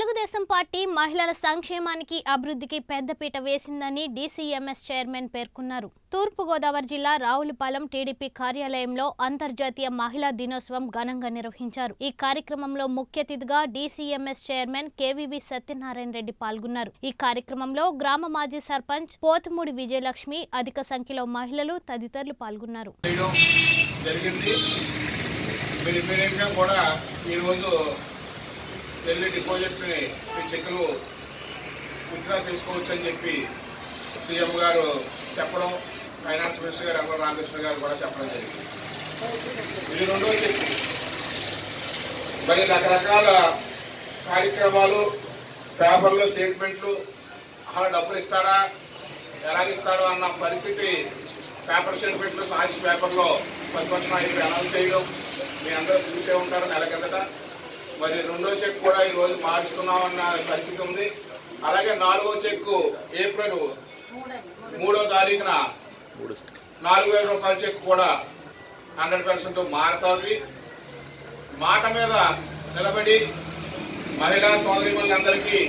Telugu Desam party మహిళల సంక్షేమానికి అభివృద్ధికి పెద్దపీట వేసిందని డీసీఎంఎస్ చైర్మన్ పేర్కొన్నారు తూర్పుగోదావరి జిల్లా రావులపాలెం టీడీపీ కార్యాలయంలో అంతర్జాతీయ మహిళా దినోత్సవం ఘనంగా నిర్వహించారు ఈ కార్యక్రమంలో ముఖ్య అతిథిగా DCMS chairman KVV Satyanarayana Reddy పాల్గొన్నారు ఈ కార్యక్రమంలో గ్రామ మాజీ సర్పంచ్ పోతుమూడి విజయలక్ష్మి అధిక సంఖ్యలో మహిళలు తదితరులు పాల్గొన్నారు చేయడం జరిగింది మీరు ఇమ్మీడియట్గా కూడా ఈరోజు వెళ్ళి డిపాజిట్ని మీ చెక్కులు విత్డ్రా చేసుకోవచ్చు అని చెప్పి సీఎం గారు చెప్పడం ఫైనాన్స్ మినిస్టర్ గారు అమర రామకృష్ణ గారు కూడా చెప్పడం జరిగింది ఇది రెండో చెక్కు మరి రకరకాల కార్యక్రమాలు పేపర్లు స్టేట్మెంట్లు అలా డబ్బులు ఇస్తారా ఎలాగిస్తాడు అన్న పరిస్థితి పేపర్ స్టేట్మెంట్లు సాక్షి పేపర్లో ప్రతిపక్ష నాయకులు అనౌన్స్ చేయడం మీ అందరూ చూసే ఉంటారు నెల కిందట మరి రెండో చెక్ కూడా ఈరోజు మార్చుకున్నామన్న పరిస్థితి ఉంది అలాగే నాలుగో చెక్కు ఏప్రిల్ మూడో తారీఖున నాలుగు వేల రూపాయల చెక్ కూడా హండ్రెడ్ పర్సెంట్ మారుతుంది మాట మీద నిలబడి మహిళా సోదరిమణులందరికీ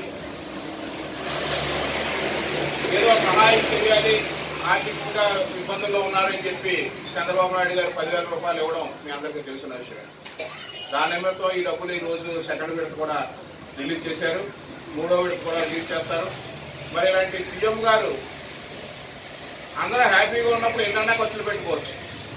ఏదో సహాయం చేయాలి ఆర్థికంగా ఇబ్బందుల్లో ఉన్నారని చెప్పి చంద్రబాబు నాయుడు గారు పదివేల రూపాయలు ఇవ్వడం మీ అందరికీ తెలిసిన విషయం దాని నిమిత్తం ఈ డబ్బులు ఈ రోజు సెకండ్ విడత కూడా రిలీజ్ చేశారు మూడో విడత కూడా రిలీజ్ చేస్తారు మరి ఇలాంటి సీఎం గారు అందరూ హ్యాపీగా ఉన్నప్పుడు ఎన్నన్నా ఖర్చులు పెట్టుకోవచ్చు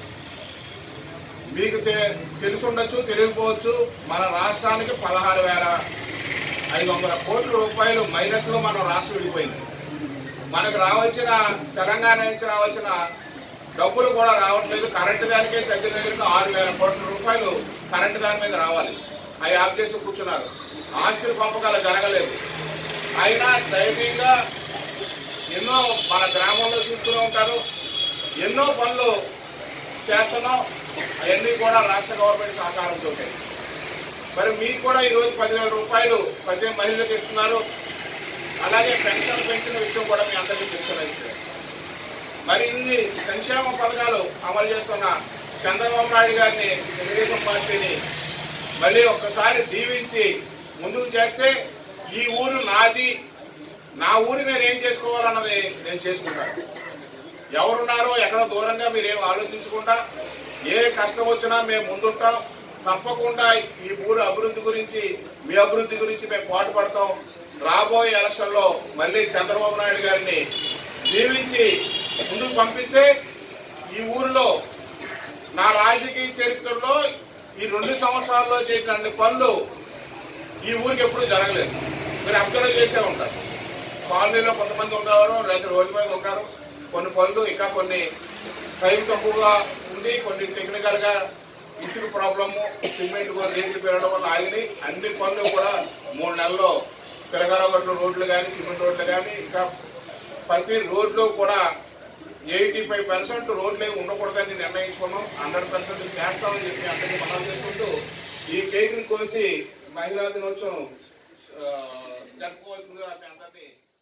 మీకు తె- తెలిసి ఉండొచ్చు తెలియకపోవచ్చు మన రాష్ట్రానికి పదహారు వేల ఐదు వందల కోట్ల రూపాయలు మైనస్లో మన రాష్ట్రం విడిపోయింది మనకు రావాల్సిన తెలంగాణ నుంచి రావాల్సిన డబ్బులు కూడా రావట్లేదు కరెంటు దానికే దగ్గర దగ్గరకు ఆరు వేల కోట్ల రూపాయలు కరెంటు దాని మీద రావాలి అవి ఆఫ్ చేసి కూర్చున్నారు ఆస్తుల పంపకాలు జరగలేదు అయినా ధైర్యంగా ఎన్నో మన గ్రామంలో చూసుకుని ఉంటారు ఎన్నో పనులు చేస్తున్నాం అవన్నీ కూడా రాష్ట్ర గవర్నమెంట్ సహకారంతో మరి మీకు కూడా ఈరోజు పదివేల రూపాయలు ప్రతి మహిళలకు ఇస్తున్నారు అలాగే పెన్షన్ పెంచిన విషయం కూడా మీ అందరికీ తెలిసిన విషయం మరి ఇన్ని సంక్షేమ పథకాలు అమలు చేస్తున్న చంద్రబాబు నాయుడు గారిని తెలుగుదేశం పార్టీని మళ్ళీ ఒక్కసారి దీవించి ముందుకు చేస్తే ఈ ఊరు నాది నా ఊరు నేను ఏం చేసుకోవాలన్నది నేను చేసుకుంటాను ఎవరున్నారో ఎక్కడ దూరంగా మీరు ఏం ఆలోచించకుండా ఏ కష్టం వచ్చినా మేము ముందుంటాం తప్పకుండా ఈ ఊరు అభివృద్ధి గురించి మీ అభివృద్ధి గురించి మేము పాటుపడతాం రాబోయే ఎలక్షన్లో మళ్ళీ చంద్రబాబు నాయుడు గారిని దీవించి ముందుకు పంపిస్తే ఈ ఊరిలో నా రాజకీయ చరిత్రలో ఈ రెండు సంవత్సరాల్లో చేసిన అన్ని పనులు ఈ ఊరికి ఎప్పుడూ జరగలేదు మీరు అబ్జర్వ్ చేసే ఉంటారు కాలనీలో కొంతమంది ఉండేవారు లేదా రోడ్డు మీద ఉంటారు కొన్ని పనులు ఇంకా కొన్ని టైం తక్కువగా ఉండి కొన్ని టెక్నికల్గా ఇసుక ప్రాబ్లము సిమెంట్ కూడా రేట్లు పెరగడం వల్ల ఆగినాయి అన్ని పనులు కూడా మూడు నెలల్లో పిలగారగట్ల రోడ్లు కానీ సిమెంట్ రోడ్లు కానీ ఇంకా ప్రతి రోడ్లు కూడా ఎయిటీ ఫైవ్ పర్సెంట్ రోడ్లు ఏమి ఉండకూడదని నిర్ణయించుకున్నాం హండ్రెడ్ పర్సెంట్ చేస్తామని చెప్పి అందరికీ మనం చేసుకుంటూ ఈ కేకుని కోసి మహిళా దినోత్సవం ఆ, జరుపుకోవాల్సిందిగా మీ అందరినీ